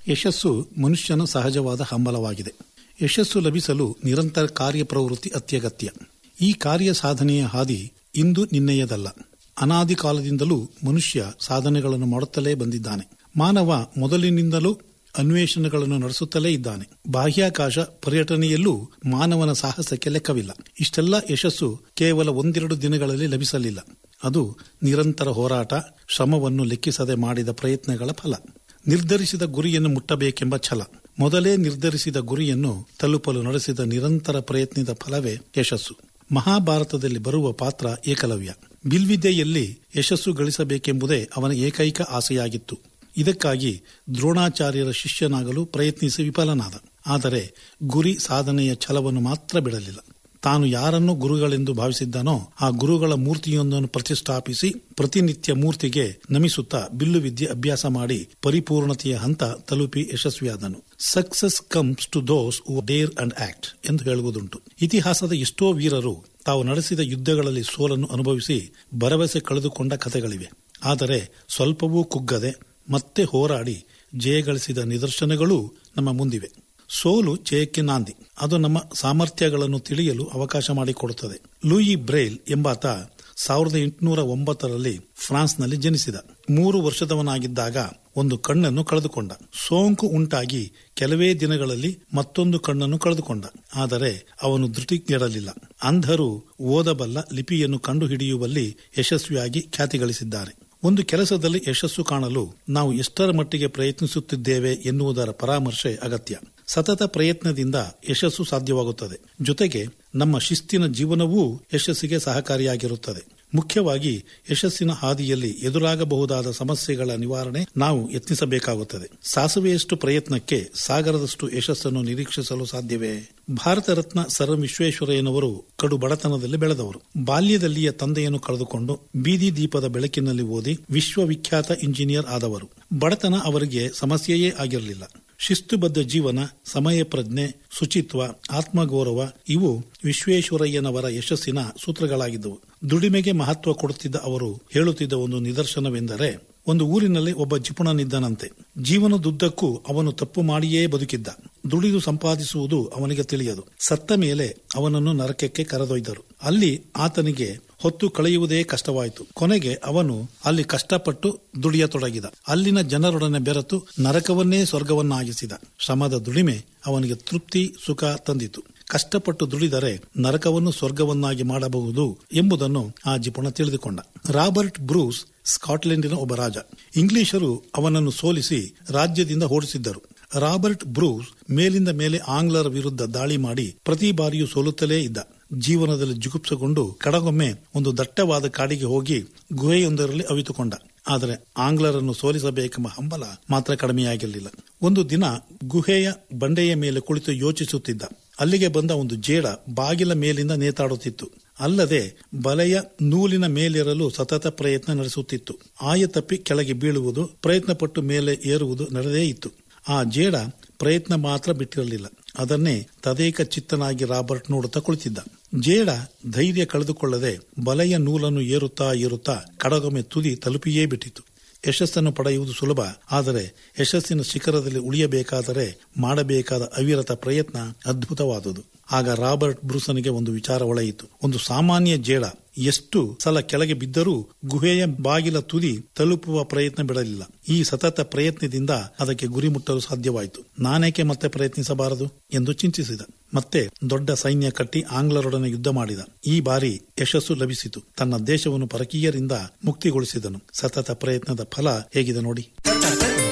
ಯಶಸ್ಸು ಮನುಷ್ಯನ ಸಹಜವಾದ ಹಂಬಲವಾಗಿದೆ ಯಶಸ್ಸು ಲಭಿಸಲು ನಿರಂತರ ಕಾರ್ಯಪ್ರವೃತ್ತಿ ಅತ್ಯಗತ್ಯ ಈ ಕಾರ್ಯ ಸಾಧನೆಯ ಹಾದಿ ಇಂದು ನಿನ್ನೆಯದಲ್ಲ ಅನಾದಿ ಕಾಲದಿಂದಲೂ ಮನುಷ್ಯ ಸಾಧನೆಗಳನ್ನು ಮಾಡುತ್ತಲೇ ಬಂದಿದ್ದಾನೆ ಮಾನವ ಮೊದಲಿನಿಂದಲೂ ಅನ್ವೇಷಣೆಗಳನ್ನು ನಡೆಸುತ್ತಲೇ ಇದ್ದಾನೆ ಬಾಹ್ಯಾಕಾಶ ಪರ್ಯಟನೆಯಲ್ಲೂ ಮಾನವನ ಸಾಹಸಕ್ಕೆ ಲೆಕ್ಕವಿಲ್ಲ ಇಷ್ಟೆಲ್ಲ ಯಶಸ್ಸು ಕೇವಲ ಒಂದೆರಡು ದಿನಗಳಲ್ಲಿ ಲಭಿಸಲಿಲ್ಲ ಅದು ನಿರಂತರ ಹೋರಾಟ ಶ್ರಮವನ್ನು ಲೆಕ್ಕಿಸದೆ ಮಾಡಿದ ಪ್ರಯತ್ನಗಳ ಫಲ ನಿರ್ಧರಿಸಿದ ಗುರಿಯನ್ನು ಮುಟ್ಟಬೇಕೆಂಬ ಛಲ ಮೊದಲೇ ನಿರ್ಧರಿಸಿದ ಗುರಿಯನ್ನು ತಲುಪಲು ನಡೆಸಿದ ನಿರಂತರ ಪ್ರಯತ್ನದ ಫಲವೇ ಯಶಸ್ಸು ಮಹಾಭಾರತದಲ್ಲಿ ಬರುವ ಪಾತ್ರ ಏಕಲವ್ಯ ಬಿಲ್ವಿದ್ಯೆಯಲ್ಲಿ ಯಶಸ್ಸು ಗಳಿಸಬೇಕೆಂಬುದೇ ಅವನ ಏಕೈಕ ಆಸೆಯಾಗಿತ್ತು ಇದಕ್ಕಾಗಿ ದ್ರೋಣಾಚಾರ್ಯರ ಶಿಷ್ಯನಾಗಲು ಪ್ರಯತ್ನಿಸಿ ವಿಫಲನಾದ ಆದರೆ ಗುರಿ ಸಾಧನೆಯ ಛಲವನ್ನು ಮಾತ್ರ ಬಿಡಲಿಲ್ಲ ತಾನು ಯಾರನ್ನು ಗುರುಗಳೆಂದು ಭಾವಿಸಿದ್ದನೋ ಆ ಗುರುಗಳ ಮೂರ್ತಿಯೊಂದನ್ನು ಪ್ರತಿಷ್ಠಾಪಿಸಿ ಪ್ರತಿನಿತ್ಯ ಮೂರ್ತಿಗೆ ನಮಿಸುತ್ತಾ ಬಿಲ್ಲು ವಿದ್ಯೆ ಅಭ್ಯಾಸ ಮಾಡಿ ಪರಿಪೂರ್ಣತೆಯ ಹಂತ ತಲುಪಿ ಯಶಸ್ವಿಯಾದನು success comes to those who dare and act ಎಂದು ಹೇಳುವುದುಂಟು ಇತಿಹಾಸದ ಎಷ್ಟೋ ವೀರರು ತಾವು ನಡೆಸಿದ ಯುದ್ಧಗಳಲ್ಲಿ ಸೋಲನ್ನು ಅನುಭವಿಸಿ ಭರವಸೆ ಕಳೆದುಕೊಂಡ ಕಥೆಗಳಿವೆ ಆದರೆ ಸ್ವಲ್ಪವೂ ಕುಗ್ಗದೆ ಮತ್ತೆ ಹೋರಾಡಿ ಜಯಗಳಿಸಿದ ನಿದರ್ಶನಗಳೂ ನಮ್ಮ ಮುಂದಿವೆ ಸೋಲು ಜಯಕ್ಕೆ ನಾಂದಿ ಅದು ನಮ್ಮ ಸಾಮರ್ಥ್ಯಗಳನ್ನು ತಿಳಿಯಲು ಅವಕಾಶ ಮಾಡಿಕೊಡುತ್ತದೆ ಲೂಯಿ ಬ್ರೈಲ್ ಎಂಬಾತ ಸಾವಿರದ ಎಂಟುನೂರ ಒಂಬತ್ತರಲ್ಲಿ ಫ್ರಾನ್ಸ್ನಲ್ಲಿ ಜನಿಸಿದ ಮೂರು ವರ್ಷದವನಾಗಿದ್ದಾಗ ಒಂದು ಕಣ್ಣನ್ನು ಕಳೆದುಕೊಂಡ ಸೋಂಕು ಉಂಟಾಗಿ ಕೆಲವೇ ದಿನಗಳಲ್ಲಿ ಮತ್ತೊಂದು ಕಣ್ಣನ್ನು ಕಳೆದುಕೊಂಡ ಆದರೆ ಅವನು ಧೃತಿಗೆಡಲಿಲ್ಲ ಅಂಧರು ಓದಬಲ್ಲ ಲಿಪಿಯನ್ನು ಕಂಡುಹಿಡಿಯುವಲ್ಲಿ ಯಶಸ್ವಿಯಾಗಿ ಖ್ಯಾತಿ ಗಳಿಸಿದ್ದಾರೆ ಒಂದು ಕೆಲಸದಲ್ಲಿ ಯಶಸ್ಸು ಕಾಣಲು ನಾವು ಎಷ್ಟರ ಮಟ್ಟಿಗೆ ಪ್ರಯತ್ನಿಸುತ್ತಿದ್ದೇವೆ ಎನ್ನುವುದರ ಪರಾಮರ್ಶೆ ಅಗತ್ಯ ಸತತ ಪ್ರಯತ್ನದಿಂದ ಯಶಸ್ಸು ಸಾಧ್ಯವಾಗುತ್ತದೆ ಜೊತೆಗೆ ನಮ್ಮ ಶಿಸ್ತಿನ ಜೀವನವೂ ಯಶಸ್ಸಿಗೆ ಸಹಕಾರಿಯಾಗಿರುತ್ತದೆ ಮುಖ್ಯವಾಗಿ ಯಶಸ್ಸಿನ ಹಾದಿಯಲ್ಲಿ ಎದುರಾಗಬಹುದಾದ ಸಮಸ್ಯೆಗಳ ನಿವಾರಣೆ ನಾವು ಯತ್ನಿಸಬೇಕಾಗುತ್ತದೆ ಸಾಸುವೆಯಷ್ಟು ಪ್ರಯತ್ನಕ್ಕೆ ಸಾಗರದಷ್ಟು ಯಶಸ್ಸನ್ನು ನಿರೀಕ್ಷಿಸಲು ಸಾಧ್ಯವೇ ಭಾರತ ರತ್ನ ಸರ್ ವಿಶ್ವೇಶ್ವರಯ್ಯನವರು ಕಡು ಬಡತನದಲ್ಲಿ ಬೆಳೆದವರು ಬಾಲ್ಯದಲ್ಲಿಯ ತಂದೆಯನ್ನು ಕಳೆದುಕೊಂಡು ಬೀದಿ ದೀಪದ ಬೆಳಕಿನಲ್ಲಿ ಓದಿ ವಿಶ್ವವಿಖ್ಯಾತ ಇಂಜಿನಿಯರ್ ಆದವರು ಬಡತನ ಅವರಿಗೆ ಸಮಸ್ಯೆಯೇ ಆಗಿರಲಿಲ್ಲ ಶಿಸ್ತುಬದ್ಧ ಜೀವನ ಸಮಯ ಪ್ರಜ್ಞೆ ಶುಚಿತ್ವ ಆತ್ಮಗೌರವ ಇವು ವಿಶ್ವೇಶ್ವರಯ್ಯನವರ ಯಶಸ್ಸಿನ ಸೂತ್ರಗಳಾಗಿದ್ದವು ದುಡಿಮೆಗೆ ಮಹತ್ವ ಕೊಡುತ್ತಿದ್ದ ಅವರು ಹೇಳುತ್ತಿದ್ದ ಒಂದು ನಿದರ್ಶನವೆಂದರೆ ಒಂದು ಊರಿನಲ್ಲಿ ಒಬ್ಬ ಜಿಪುಣನಿದ್ದನಂತೆ ಜೀವನದುದ್ದಕ್ಕೂ ಅವನು ತಪ್ಪು ಮಾಡಿಯೇ ಬದುಕಿದ್ದ ದುಡಿದು ಸಂಪಾದಿಸುವುದು ಅವನಿಗೆ ತಿಳಿಯದು ಸತ್ತ ಮೇಲೆ ಅವನನ್ನು ನರಕಕ್ಕೆ ಕರೆದೊಯ್ದರು ಅಲ್ಲಿ ಆತನಿಗೆ ಹೊತ್ತು ಕಳೆಯುವುದೇ ಕಷ್ಟವಾಯಿತು ಕೊನೆಗೆ ಅವನು ಅಲ್ಲಿ ಕಷ್ಟಪಟ್ಟು ದುಡಿಯತೊಡಗಿದ ಅಲ್ಲಿನ ಜನರೊಡನೆ ಬೆರೆತು ನರಕವನ್ನೇ ಸ್ವರ್ಗವನ್ನಾಗಿಸಿದ ಶ್ರಮದ ದುಡಿಮೆ ಅವನಿಗೆ ತೃಪ್ತಿ ಸುಖ ತಂದಿತು ಕಷ್ಟಪಟ್ಟು ದುಡಿದರೆ ನರಕವನ್ನು ಸ್ವರ್ಗವನ್ನಾಗಿ ಮಾಡಬಹುದು ಎಂಬುದನ್ನು ಆ ಜಿಪುಣ ತಿಳಿದುಕೊಂಡ ರಾಬರ್ಟ್ ಬ್ರೂಸ್ ಸ್ಕಾಟ್ಲೆಂಡಿನ ಒಬ್ಬ ರಾಜ ಇಂಗ್ಲಿಷರು ಅವನನ್ನು ಸೋಲಿಸಿ ರಾಜ್ಯದಿಂದ ಓಡಿಸಿದ್ದರು ರಾಬರ್ಟ್ ಬ್ರೂಸ್ ಮೇಲಿಂದ ಮೇಲೆ ಆಂಗ್ಲರ ವಿರುದ್ಧ ದಾಳಿ ಮಾಡಿ ಪ್ರತಿ ಬಾರಿಯೂ ಸೋಲುತ್ತಲೇ ಇದ್ದ ಜೀವನದಲ್ಲಿ ಜುಗುಪ್ಸಗೊಂಡು ಕಡಗೊಮ್ಮೆ ಒಂದು ದಟ್ಟವಾದ ಕಾಡಿಗೆ ಹೋಗಿ ಗುಹೆಯೊಂದರಲ್ಲಿ ಅವಿತುಕೊಂಡ ಆದರೆ ಆಂಗ್ಲರನ್ನು ಸೋಲಿಸಬೇಕೆಂಬ ಹಂಬಲ ಮಾತ್ರ ಕಡಿಮೆಯಾಗಿರಲಿಲ್ಲ ಒಂದು ದಿನ ಗುಹೆಯ ಬಂಡೆಯ ಮೇಲೆ ಕುಳಿತು ಯೋಚಿಸುತ್ತಿದ್ದ ಅಲ್ಲಿಗೆ ಬಂದ ಒಂದು ಜೇಡ ಬಾಗಿಲ ಮೇಲಿಂದ ನೇತಾಡುತ್ತಿತ್ತು ಅಲ್ಲದೆ ಬಲೆಯ ನೂಲಿನ ಮೇಲಿರಲು ಸತತ ಪ್ರಯತ್ನ ನಡೆಸುತ್ತಿತ್ತು ಆಯ ತಪ್ಪಿ ಕೆಳಗೆ ಬೀಳುವುದು ಪ್ರಯತ್ನ ಪಟ್ಟು ಮೇಲೆ ಏರುವುದು ನಡೆದೇ ಇತ್ತು ಆ ಜೇಡ ಪ್ರಯತ್ನ ಮಾತ್ರ ಬಿಟ್ಟಿರಲಿಲ್ಲ ಅದನ್ನೇ ತದೇಕ ಚಿತ್ತನಾಗಿ ರಾಬರ್ಟ್ ನೋಡುತ್ತಾ ಕುಳಿತಿದ್ದ ಜೇಡ ಧೈರ್ಯ ಕಳೆದುಕೊಳ್ಳದೆ ಬಲೆಯ ನೂಲನ್ನು ಏರುತ್ತಾ ಏರುತ್ತಾ ಕಡಗೊಮ್ಮೆ ತುದಿ ತಲುಪಿಯೇ ಬಿಟ್ಟಿತು ಯಶಸ್ಸನ್ನು ಪಡೆಯುವುದು ಸುಲಭ ಆದರೆ ಯಶಸ್ಸಿನ ಶಿಖರದಲ್ಲಿ ಉಳಿಯಬೇಕಾದರೆ ಮಾಡಬೇಕಾದ ಅವಿರತ ಪ್ರಯತ್ನ ಅದ್ಭುತವಾದುದು ಆಗ ರಾಬರ್ಟ್ ಬ್ರೂಸನಿಗೆ ಒಂದು ವಿಚಾರ ಒಳೆಯಿತು ಒಂದು ಸಾಮಾನ್ಯ ಜೇಡ ಎಷ್ಟು ಸಲ ಕೆಳಗೆ ಬಿದ್ದರೂ ಗುಹೆಯ ಬಾಗಿಲ ತುದಿ ತಲುಪುವ ಪ್ರಯತ್ನ ಬಿಡಲಿಲ್ಲ ಈ ಸತತ ಪ್ರಯತ್ನದಿಂದ ಅದಕ್ಕೆ ಗುರಿ ಮುಟ್ಟಲು ಸಾಧ್ಯವಾಯಿತು ನಾನೇಕೆ ಮತ್ತೆ ಪ್ರಯತ್ನಿಸಬಾರದು ಎಂದು ಚಿಂತಿಸಿದ ಮತ್ತೆ ದೊಡ್ಡ ಸೈನ್ಯ ಕಟ್ಟಿ ಆಂಗ್ಲರೊಡನೆ ಯುದ್ಧ ಮಾಡಿದ ಈ ಬಾರಿ ಯಶಸ್ಸು ಲಭಿಸಿತು ತನ್ನ ದೇಶವನ್ನು ಪರಕೀಯರಿಂದ ಮುಕ್ತಿಗೊಳಿಸಿದನು ಸತತ ಪ್ರಯತ್ನದ ಫಲ ಹೇಗಿದೆ ನೋಡಿ